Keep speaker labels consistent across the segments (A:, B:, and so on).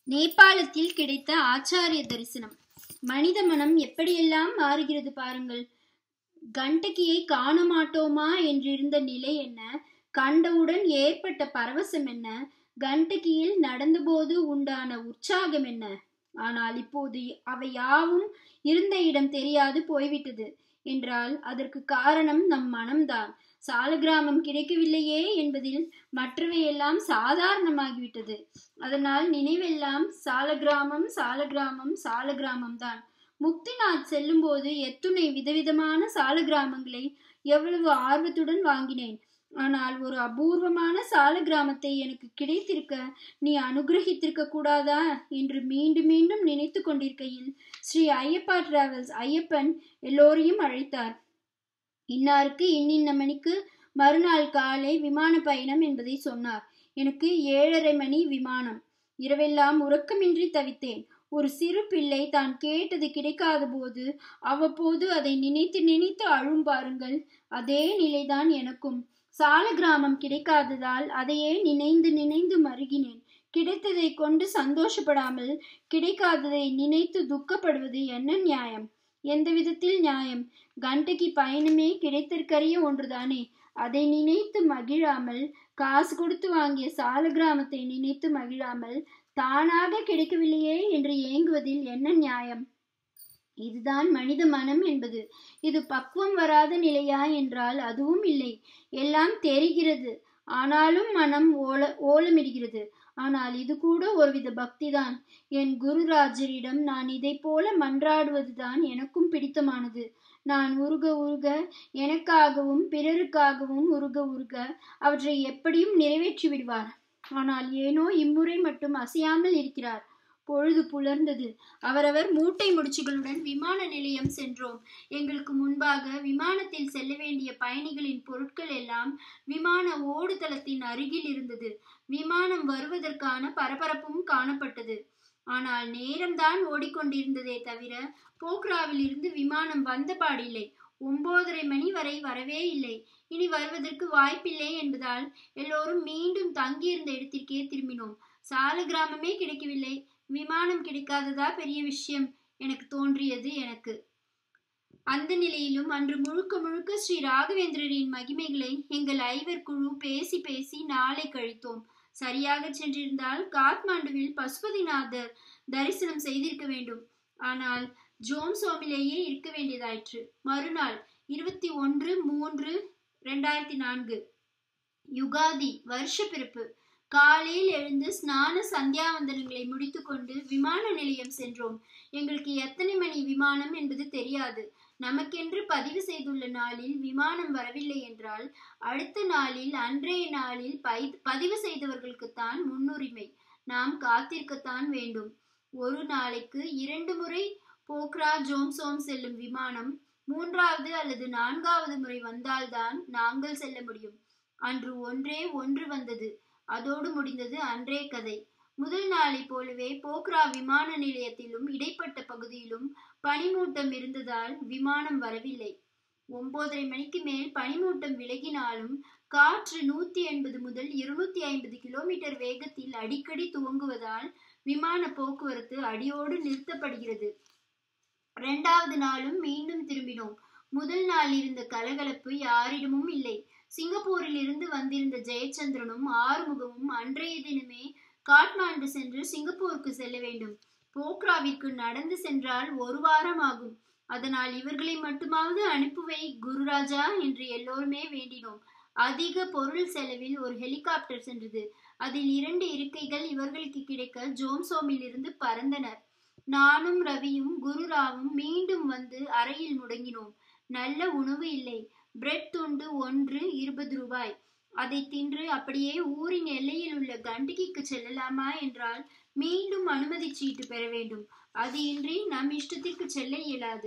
A: நேபாளத்தில் கிடைத்த ஆச்சாரிய தரிசனம் மனித மனம் எப்படியெல்லாம் மாறுகிறது பாருங்கள் கண்டகியை காண மாட்டோமா என்றிருந்த நிலை என்ன கண்டவுடன் ஏற்பட்ட பரவசம் என்ன கண்டகியில் நடந்தபோது உண்டான உற்சாகம் என்ன ஆனால் இப்போது அவை யாவும் இருந்த இடம் தெரியாது போய்விட்டது என்றால் அதற்கு காரணம் நம் மனம்தான் சாலகிராமம் கிடைக்கவில்லையே என்பதில் மற்றவையெல்லாம் சாதாரணமாகிவிட்டது அதனால் நினைவெல்லாம் சாலகிராமம் சாலகிராமம் சாலகிராமம் தான் முக்திநாத் செல்லும்போது எத்துணை விதவிதமான சாலகிராமங்களை எவ்வளவு ஆர்வத்துடன் வாங்கினேன் ஆனால் ஒரு அபூர்வமான சால கிராமத்தை எனக்கு கிடைத்திருக்க நீ அனுகிரகித்திருக்க கூடாதா என்று மீண்டும் மீண்டும் நினைத்து கொண்டிருக்கையில் ஸ்ரீ ஐயப்பா டிராவல்ஸ் ஐயப்பன் எல்லோரையும் அழைத்தார் இன்னாருக்கு இன்னின்ன மணிக்கு மறுநாள் காலை விமான பயணம் என்பதை சொன்னார் எனக்கு ஏழரை மணி விமானம் இரவெல்லாம் உறக்கமின்றி தவித்தேன் ஒரு சிறு பிள்ளை தான் கேட்டது கிடைக்காத போது அவ்வப்போது அதை நினைத்து நினைத்து அழும் பாருங்கள் அதே நிலைதான் எனக்கும் சால கிராமம் கிடைக்காததால் அதையே நினைந்து நினைந்து மருகினேன் கிடைத்ததை கொண்டு சந்தோஷப்படாமல் கிடைக்காததை நினைத்து துக்கப்படுவது என்ன நியாயம் எந்த விதத்தில் நியாயம் கண்டகி பயணமே கிடைத்திருக்கரிய ஒன்றுதானே அதை நினைத்து மகிழாமல் காசு கொடுத்து வாங்கிய சால கிராமத்தை நினைத்து மகிழாமல் தானாக கிடைக்கவில்லையே என்று ஏங்குவதில் என்ன நியாயம் இதுதான் மனித மனம் என்பது இது பக்குவம் வராத நிலையா என்றால் அதுவும் இல்லை எல்லாம் தெரிகிறது ஆனாலும் மனம் ஓல ஓலமிடுகிறது ஆனால் இது கூட ஒருவித பக்திதான் என் குருராஜரிடம் நான் இதை போல மன்றாடுவதுதான் எனக்கும் பிடித்தமானது நான் உருக உருக எனக்காகவும் பிறருக்காகவும் உருக உருக அவற்றை எப்படியும் நிறைவேற்றி விடுவார் ஆனால் ஏனோ இம்முறை மட்டும் அசையாமல் இருக்கிறார் பொழுது புலர்ந்தது அவரவர் மூட்டை முடிச்சுகளுடன் விமான நிலையம் சென்றோம் எங்களுக்கு முன்பாக விமானத்தில் செல்ல வேண்டிய பயணிகளின் பொருட்கள் எல்லாம் விமான ஓடுதளத்தின் அருகில் இருந்தது விமானம் வருவதற்கான பரபரப்பும் காணப்பட்டது ஆனால் நேரம்தான் ஓடிக்கொண்டிருந்ததே தவிர போக்ராவில் இருந்து விமானம் வந்த பாடில்லை ஒன்பதரை மணி வரை வரவே இல்லை இனி வருவதற்கு வாய்ப்பில்லை என்பதால் எல்லோரும் மீண்டும் தங்கியிருந்த இடத்திற்கே திரும்பினோம் சால கிராமமே கிடைக்கவில்லை விமானம் கிடைக்காததா பெரிய விஷயம் எனக்கு தோன்றியது எனக்கு அந்த நிலையிலும் அன்று முழுக்க முழுக்க ஸ்ரீ ராகவேந்திரரின் மகிமைகளை எங்கள் ஐவர் குழு பேசி பேசி நாளை கழித்தோம் சரியாக சென்றிருந்தால் காத்மாண்டுவில் பசுபதிநாதர் தரிசனம் செய்திருக்க வேண்டும் ஆனால் ஜோன்சோமிலேயே இருக்க வேண்டியதாயிற்று மறுநாள் இருபத்தி ஒன்று மூன்று ரெண்டாயிரத்தி நான்கு யுகாதி வருஷ பிறப்பு காலையில் எழுந்து ஸ்நான சந்தியாவந்தனங்களை முடித்துக்கொண்டு விமான நிலையம் சென்றோம் எங்களுக்கு எத்தனை மணி விமானம் என்பது தெரியாது நமக்கென்று பதிவு செய்துள்ள நாளில் விமானம் வரவில்லை என்றால் அடுத்த நாளில் அன்றைய நாளில் பதிவு செய்தவர்களுக்குத்தான் முன்னுரிமை நாம் காத்திருக்கத்தான் வேண்டும் ஒரு நாளைக்கு இரண்டு முறை போக்ரா ஜோம்சோம் செல்லும் விமானம் மூன்றாவது அல்லது நான்காவது முறை வந்தால்தான் நாங்கள் செல்ல முடியும் அன்று ஒன்றே ஒன்று வந்தது அதோடு முடிந்தது அன்றே கதை முதல் நாளை போலவே போக்ரா விமான நிலையத்திலும் இடைப்பட்ட பகுதியிலும் பனிமூட்டம் இருந்ததால் விமானம் வரவில்லை ஒன்பதரை மணிக்கு மேல் பனிமூட்டம் விலகினாலும் காற்று நூத்தி எண்பது முதல் இருநூத்தி ஐம்பது கிலோமீட்டர் வேகத்தில் அடிக்கடி துவங்குவதால் விமான போக்குவரத்து அடியோடு நிறுத்தப்படுகிறது இரண்டாவது நாளும் மீண்டும் திரும்பினோம் முதல் நாள் இருந்த கலகலப்பு யாரிடமும் இல்லை சிங்கப்பூரில் இருந்து வந்திருந்த ஜெயச்சந்திரனும் ஆறுமுகமும் அன்றைய தினமே காட்மாண்டு சென்று சிங்கப்பூருக்கு செல்ல வேண்டும் போக்ராவிற்கு நடந்து சென்றால் ஒரு வாரம் ஆகும் அதனால் இவர்களை மட்டுமாவது அனுப்புவை குருராஜா என்று எல்லோருமே வேண்டினோம் அதிக பொருள் செலவில் ஒரு ஹெலிகாப்டர் சென்றது அதில் இரண்டு இருக்கைகள் இவர்களுக்கு கிடைக்க ஜோம்சோமில் இருந்து பறந்தனர் நானும் ரவியும் குருராவும் மீண்டும் வந்து அறையில் முடங்கினோம் நல்ல உணவு இல்லை பிரெட் துண்டு ஒன்று இருபது ரூபாய் அதை தின்று அப்படியே ஊரின் எல்லையில் உள்ள கண்டிகைக்கு செல்லலாமா என்றால் மீண்டும் அனுமதி சீட்டு பெற வேண்டும் அது இன்றி நம் இஷ்டத்திற்கு செல்ல இயலாது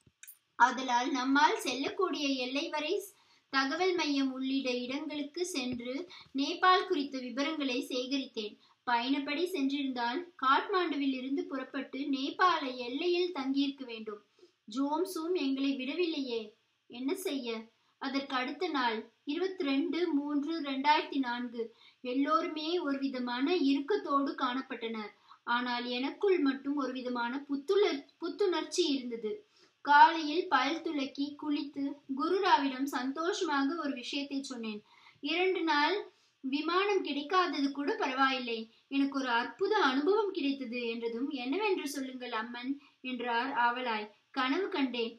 A: அதனால் நம்மால் செல்லக்கூடிய எல்லை வரை தகவல் மையம் உள்ளிட்ட இடங்களுக்கு சென்று நேபாள் குறித்த விவரங்களை சேகரித்தேன் பயணப்படி சென்றிருந்தால் காட்மாண்டுவில் இருந்து புறப்பட்டு நேபாள எல்லையில் தங்கியிருக்க வேண்டும் ஜோம்ஸும் எங்களை விடவில்லையே என்ன செய்ய அதற்கு அடுத்த நாள் இருபத்தி ரெண்டு மூன்று ரெண்டாயிரத்தி நான்கு எல்லோருமே ஒரு விதமான இறுக்கத்தோடு காணப்பட்டனர் ஆனால் எனக்குள் மட்டும் ஒரு விதமான புத்துணர் புத்துணர்ச்சி இருந்தது காலையில் பல் துலக்கி குளித்து குருராவிடம் சந்தோஷமாக ஒரு விஷயத்தை சொன்னேன் இரண்டு நாள் விமானம் கிடைக்காதது கூட பரவாயில்லை எனக்கு ஒரு அற்புத அனுபவம் கிடைத்தது என்றதும் என்னவென்று சொல்லுங்கள் அம்மன் என்றார் ஆவலாய் கனவு கண்டேன்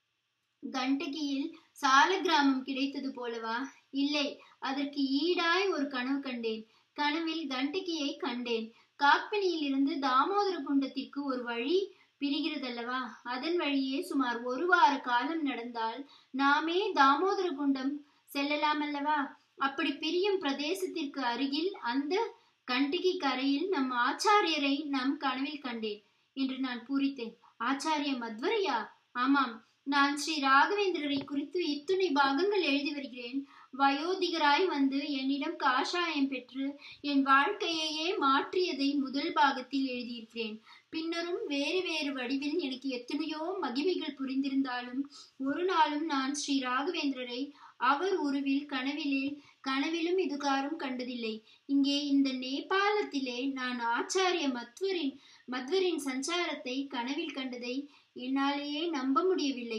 A: கண்டகியில் சால கிராமம் கிடைத்தது போலவா இல்லை அதற்கு ஈடாய் ஒரு கனவு கண்டேன் கனவில் கண்டகியை கண்டேன் காப்பினியில் இருந்து தாமோதர குண்டத்திற்கு ஒரு வழி பிரிகிறதல்லவா அதன் வழியே சுமார் ஒரு வார காலம் நடந்தால் நாமே தாமோதர குண்டம் செல்லலாம் அல்லவா அப்படி பிரியும் பிரதேசத்திற்கு அருகில் அந்த கண்டகி கரையில் நம் ஆச்சாரியரை நம் கனவில் கண்டேன் என்று நான் பூரித்தேன் ஆச்சாரிய மத்வரையா ஆமாம் நான் ஸ்ரீ ராகவேந்திரரை குறித்து இத்துணை பாகங்கள் எழுதி வருகிறேன் வயோதிகராய் வந்து என்னிடம் காஷாயம் பெற்று என் வாழ்க்கையையே மாற்றியதை முதல் பாகத்தில் எழுதியிருக்கிறேன் பின்னரும் வேறு வேறு வடிவில் எனக்கு எத்தனையோ மகிமைகள் புரிந்திருந்தாலும் ஒரு நாளும் நான் ஸ்ரீ ராகவேந்திரரை அவர் உருவில் கனவிலே கனவிலும் இதுகாரும் கண்டதில்லை இங்கே இந்த நேபாளத்திலே நான் ஆச்சாரிய மத்வரின் மத்வரின் சஞ்சாரத்தை கனவில் கண்டதை என்னாலேயே நம்ப முடியவில்லை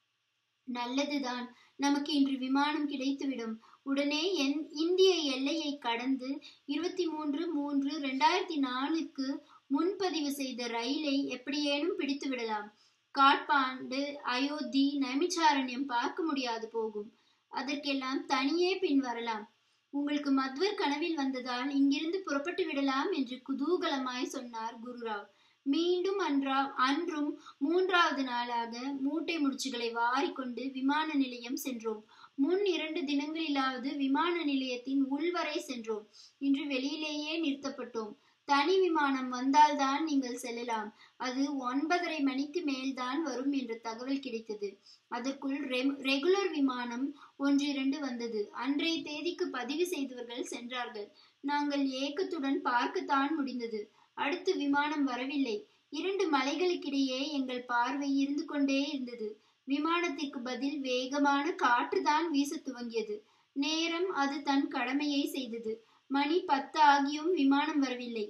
A: நல்லதுதான் நமக்கு இன்று விமானம் கிடைத்துவிடும் உடனே என் இந்திய எல்லையை கடந்து இருபத்தி மூன்று மூன்று ரெண்டாயிரத்தி நாலுக்கு முன்பதிவு செய்த ரயிலை எப்படியேனும் பிடித்து விடலாம் காட்பாண்டு அயோத்தி நைமிச்சாரண்யம் பார்க்க முடியாது போகும் அதற்கெல்லாம் தனியே பின் வரலாம் உங்களுக்கு மத்வர் கனவில் வந்ததால் இங்கிருந்து புறப்பட்டு விடலாம் என்று குதூகலமாய் சொன்னார் குருராவ் மீண்டும் அன்றா அன்றும் மூன்றாவது நாளாக மூட்டை முடிச்சுகளை வாரிக்கொண்டு விமான நிலையம் சென்றோம் முன் இரண்டு தினங்களிலாவது விமான நிலையத்தின் உள்வரை சென்றோம் இன்று வெளியிலேயே நிறுத்தப்பட்டோம் தனி விமானம் வந்தால்தான் நீங்கள் செல்லலாம் அது ஒன்பதரை மணிக்கு மேல்தான் வரும் என்ற தகவல் கிடைத்தது அதற்குள் ரெகுலர் விமானம் ஒன்று இரண்டு வந்தது அன்றைய தேதிக்கு பதிவு செய்தவர்கள் சென்றார்கள் நாங்கள் ஏக்கத்துடன் பார்க்கத்தான் முடிந்தது அடுத்து விமானம் வரவில்லை இரண்டு மலைகளுக்கிடையே எங்கள் பார்வை இருந்து கொண்டே இருந்தது விமானத்திற்கு பதில் வேகமான காற்றுதான் வீச துவங்கியது நேரம் அது தன் கடமையை செய்தது மணி பத்து ஆகியும் விமானம் வரவில்லை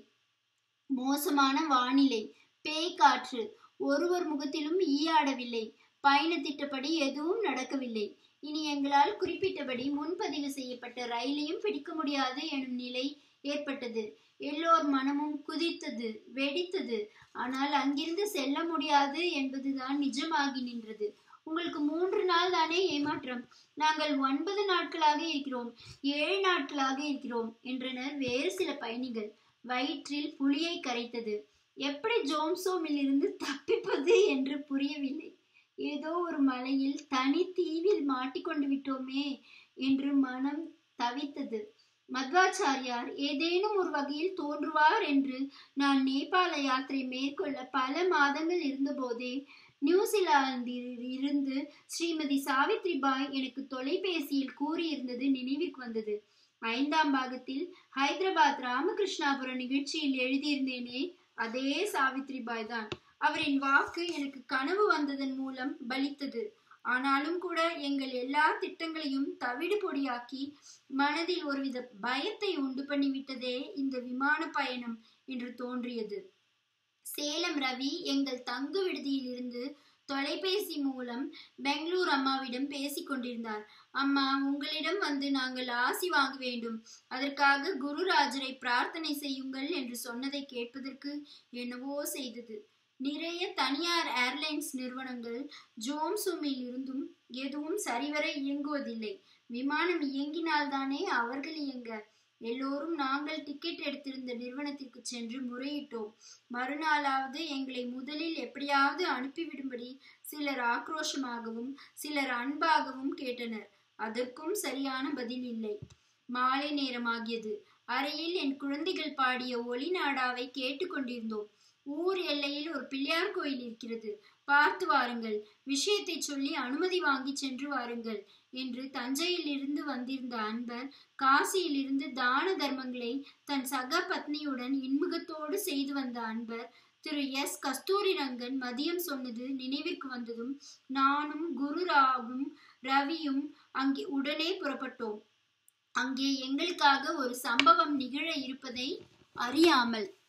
A: மோசமான வானிலை பேய் காற்று ஒருவர் முகத்திலும் ஈயாடவில்லை பயண திட்டப்படி எதுவும் நடக்கவில்லை இனி எங்களால் குறிப்பிட்டபடி முன்பதிவு செய்யப்பட்ட ரயிலையும் பிடிக்க முடியாது எனும் நிலை ஏற்பட்டது எல்லோர் மனமும் குதித்தது வெடித்தது ஆனால் அங்கிருந்து செல்ல முடியாது என்பதுதான் நிஜமாகி நின்றது உங்களுக்கு மூன்று நாள் தானே ஏமாற்றம் நாங்கள் ஒன்பது நாட்களாக இருக்கிறோம் ஏழு நாட்களாக இருக்கிறோம் என்றனர் வேறு சில பயணிகள் வயிற்றில் புளியை கரைத்தது எப்படி ஜோம்சோமில் இருந்து தப்பிப்பது என்று புரியவில்லை ஏதோ ஒரு மலையில் தனி தீவில் மாட்டிக்கொண்டு விட்டோமே என்று மனம் தவித்தது மத்வாச்சாரியார் ஏதேனும் ஒரு வகையில் தோன்றுவார் என்று நான் நேபாள யாத்திரை மேற்கொள்ள பல மாதங்கள் இருந்தபோதே நியூசிலாந்தில் இருந்து ஸ்ரீமதி சாவித்ரி பாய் எனக்கு தொலைபேசியில் கூறியிருந்தது நினைவிற்கு வந்தது ஐந்தாம் பாகத்தில் ஹைதராபாத் ராமகிருஷ்ணாபுரம் நிகழ்ச்சியில் எழுதியிருந்தேனே அதே சாவித்ரி பாய் தான் அவரின் வாக்கு எனக்கு கனவு வந்ததன் மூலம் பலித்தது ஆனாலும் கூட எங்கள் எல்லா திட்டங்களையும் தவிடு பொடியாக்கி மனதில் ஒருவித பயத்தை உண்டு பண்ணிவிட்டதே இந்த விமான பயணம் என்று தோன்றியது சேலம் ரவி எங்கள் தங்கு விடுதியில் இருந்து தொலைபேசி மூலம் பெங்களூர் அம்மாவிடம் பேசிக் கொண்டிருந்தார் அம்மா உங்களிடம் வந்து நாங்கள் ஆசி வாங்க வேண்டும் அதற்காக குருராஜரை பிரார்த்தனை செய்யுங்கள் என்று சொன்னதை கேட்பதற்கு என்னவோ செய்தது நிறைய தனியார் ஏர்லைன்ஸ் நிறுவனங்கள் ஜோம்சுமில் இருந்தும் எதுவும் சரிவர இயங்குவதில்லை விமானம் இயங்கினால்தானே அவர்கள் இயங்க எல்லோரும் நாங்கள் டிக்கெட் எடுத்திருந்த நிறுவனத்திற்கு சென்று முறையிட்டோம் மறுநாளாவது எங்களை முதலில் எப்படியாவது அனுப்பிவிடும்படி சிலர் ஆக்ரோஷமாகவும் சிலர் அன்பாகவும் கேட்டனர் அதற்கும் சரியான பதில் இல்லை மாலை நேரமாகியது அறையில் என் குழந்தைகள் பாடிய ஒளி நாடாவை கேட்டுக்கொண்டிருந்தோம் ஊர் எல்லையில் ஒரு பிள்ளையார் கோயில் இருக்கிறது பார்த்து வாருங்கள் விஷயத்தை சொல்லி அனுமதி வாங்கி சென்று வாருங்கள் என்று தஞ்சையில் இருந்து வந்திருந்த அன்பர் காசியில் இருந்து தான தர்மங்களை தன் சக பத்னியுடன் இன்முகத்தோடு செய்து வந்த அன்பர் திரு எஸ் கஸ்தூரி ரங்கன் மதியம் சொன்னது நினைவிற்கு வந்ததும் நானும் குருராவும் ரவியும் அங்கே உடனே புறப்பட்டோம் அங்கே எங்களுக்காக ஒரு சம்பவம் நிகழ இருப்பதை அறியாமல்